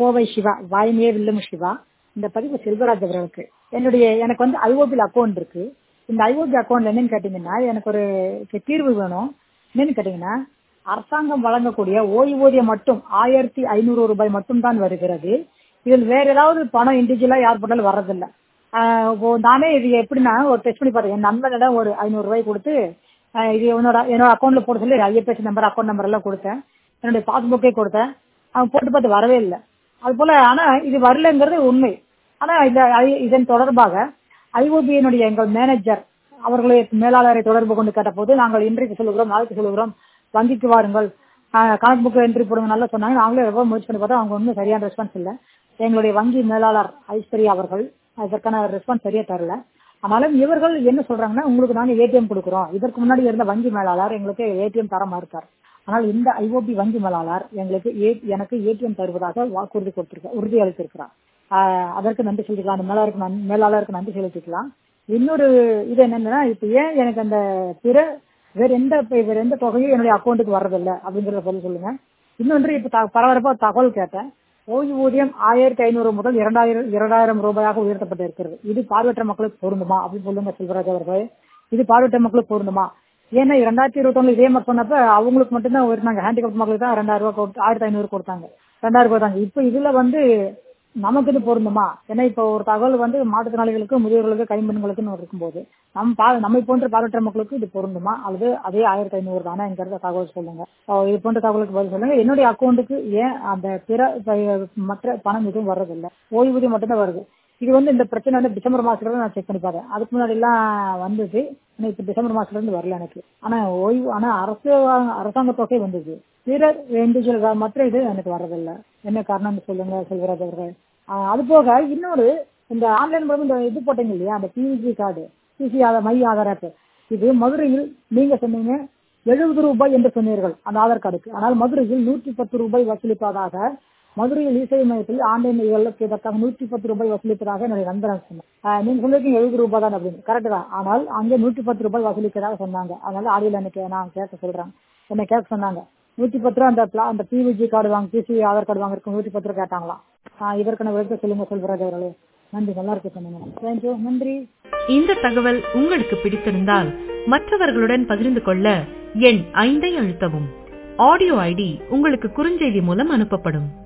கோவை சிவா வாய்மையே வில்லும் சிவா இந்த பதிவு செல்வராஜ் அவர்களுக்கு என்னுடைய எனக்கு வந்து ஐஓபியில் அக்கௌண்ட் இருக்கு இந்த ஐஓபி அக்கௌண்ட்ல என்னன்னு கேட்டீங்கன்னா எனக்கு ஒரு தீர்வு வேணும் என்னன்னு கேட்டீங்கன்னா அரசாங்கம் வழங்கக்கூடிய ஓய்வூதியம் மட்டும் ஆயிரத்தி ஐநூறு ரூபாய் மட்டும் தான் வருகிறது இதில் வேற ஏதாவது பணம் இண்டிவிஜுவலா யார் போட்டாலும் வர்றதில்ல ஆஹ் இப்போ நானே இது எப்படின்னா ஒரு டெஸ்ட் பண்ணி பார்த்தேன் என் நண்பனிடம் ஒரு ஐநூறு ரூபாய் கொடுத்து ஆஹ் இது என்னோட என்னோட அக்கௌண்ட்ல போட சொல்லி ஐஎஃப்எஸ் நம்பர் அக்கௌண்ட் நம்பர் எல்லாம் கொடுத்தேன் என்னுடைய பாஸ்புக்கே கொடுத்தேன் அவன் போட்டு பார்த்து வரவே இல்லை அது போல ஆனா இது வரலங்கிறது உண்மை ஆனா இந்த ஐ- இதன் தொடர்பாக ஐஓபியினுடைய எங்கள் மேனேஜர் அவர்களை மேலாளரை தொடர்பு கொண்டு கேட்டபோது நாங்கள் இன்றைக்கு சொல்லுகிறோம் நாளைக்கு சொல்லுகிறோம் வங்கிக்கு வாருங்கள் ஆஹ் கணக்கு புக்கு என்ட்ரி போடுங்க நல்லா சொன்னாங்க நாங்களே எவ்வளவு முயற்சி பண்ணி பார்த்தோம் அவங்க ஒன்றும் சரியான ரெஸ்பான்ஸ் இல்லை எங்களுடைய வங்கி மேலாளர் ஐஸ்வர்யா அவர்கள் அதற்கான ரெஸ்பான்ஸ் சரியா தரல ஆனாலும் இவர்கள் என்ன சொல்றாங்கன்னா உங்களுக்கு நாங்க ஏடிஎம் கொடுக்குறோம் இதற்கு முன்னாடி இருந்த வங்கி மேலாளர் எங்களுக்கு ஏடிஎம் தர மறுத்தார் ஆனால் இந்த ஐஓபி வங்கி மேலாளர் எங்களுக்கு ஏ- எனக்கு ஏடிஎம் தருவதாக வாக்குறுதி கொடுத்திருக்க உறுதி அளித்திருக்கிறார் ஆஹ் அதற்கு நன்றி சொல்லிக்கலாம் அந்த மேலாளருக்கு நன்- மேலாளருக்கு நன்றி செலுத்திக்கலாம் இன்னொரு இது என்னன்னா இப்ப ஏன் எனக்கு அந்த பிற வேற எந்த வேற எந்த தொகையும் என்னுடைய அக்கௌண்ட்டுக்கு வர்றதில்ல அப்படிங்கறத பதில் சொல்லுங்க இன்னொன்று இப்ப த- பரபரப்பா தகவல் கேட்டேன் ஓய்வூதியம் ஆயிரத்தி ஐநூறு முதல் இரண்டாயிரம் இரண்டாயிரம் ரூபாயாக உயர்த்தப்பட்டு இருக்கிறது இது பார்வையற்ற மக்களுக்கு பொருந்துமா அப்படின்னு சொல்லுங்க செல்வராஜ் அவர்கள் இது பார்வையற்ற மக்களுக்கு பொருந்துமா ஏன்னா இரண்டாயிரத்தி இருபத்தொன்னு இதே மாதிரி சொன்னப்ப அவங்களுக்கு மட்டும்தான் உயர்த்தினாங்க ஹேண்டிகேப் மக்களுக்கு தான் ரெண்டாயிரம் ரூபாய் கொடுத்து ஆயிரத்தி ஐநூறு கொடுத்தாங்க ரெண்டாயிரம் கொடுத்தாங்க இப்ப இதுல வந்து நமக்கு இது பொருந்துமா ஏன்னா இப்ப ஒரு தகவல் வந்து மாற்றுத்திறனாளிகளுக்கு முதியோர்களுக்கு கைம்பெண்களுக்குன்னு இருக்கும்போது நம்ம பா நம்மை போன்ற பார்வையற்ற மக்களுக்கு இது பொருந்துமா அல்லது அதே ஆயிரத்தி ஐநூறு தானேங்கிறத தகவல் சொல்லுங்க அஹ் இது போன்ற தகவலுக்கு பதில் சொல்லுங்க என்னுடைய அக்கௌண்ட்டுக்கு ஏன் அந்த பிற ப- மற்ற பணம் எதுவும் வர்றதில்லை ஓய்வூதியம் மட்டும்தான் வருது இது வந்து இந்த பிரச்சனை வந்து டிசம்பர் மாசத்துல தான் நான் செக் பண்ணி பார்த்தேன் அதுக்கு முன்னாடி எல்லாம் வந்தது ஆனா இப்ப டிசம்பர் மாசத்துல இருந்து வரல எனக்கு ஆனா ஓய்வு ஆனா அரசு அரசாங்க தொகை வந்தது பிற இண்டிவிஜுவல் மற்ற இது எனக்கு வர்றதில்லை என்ன காரணம்னு சொல்லுங்க செல்வராஜ் அவர்கள் ஆஹ் அது போக இன்னொரு இந்த ஆன்லைன் மூலம் இந்த இது போட்டீங்க இல்லையா அந்த PVC card PVC Aadhaar my Aadhaar app இது மதுரையில் நீங்க சொன்னீங்க எழுபது ரூபாய் என்று சொன்னீர்கள் அந்த ஆதார் கார்டுக்கு ஆனால் மதுரையில் நூற்றி பத்து ரூபாய் வசூலிப்பதாக மதுரையில் இசை மையத்தில் ஆன்லைன் இதற்கு இதற்காக நூற்றி பத்து ரூபாய் வசூலிப்பதாக என்னுடைய நண்பர் சொன்னார் ஆஹ் நீங்க சொல்லிருக்கீங்க எழுபது ரூபாய் தான் அப்படின்னு கரெக்ட் தான் ஆனால் அங்கே நூற்றி பத்து ரூபாய் வசூலிக்கிறதாக சொன்னாங்க அதனால ஆடியோல எனக்கு நான் கேட்க சொல்றேன் என்ன கேட்க சொன்னாங்க நூற்றி பத்து ரூபா அந்த pla- அந்த பிவிஜி கார்டு வாங்க பிசி ஆதார் கார்டு வாங்குறதுக்கு நூற்றி பத்து ரூபா கேட்டாங்களாம் ஆஹ் இதற்கான விளக்க சொல்லுங்க செல்வராஜ் அவர்களே நன்றி நல்லா இருக்கு சொன்னீங்க தேங்க்யூ நன்றி இந்த தகவல் உங்களுக்கு பிடித்திருந்தால் மற்றவர்களுடன் பகிர்ந்து கொள்ள எண் ஐந்தை அழுத்தவும் ஆடியோ ஐடி உங்களுக்கு குறுஞ்செய்தி மூலம் அனுப்பப்படும்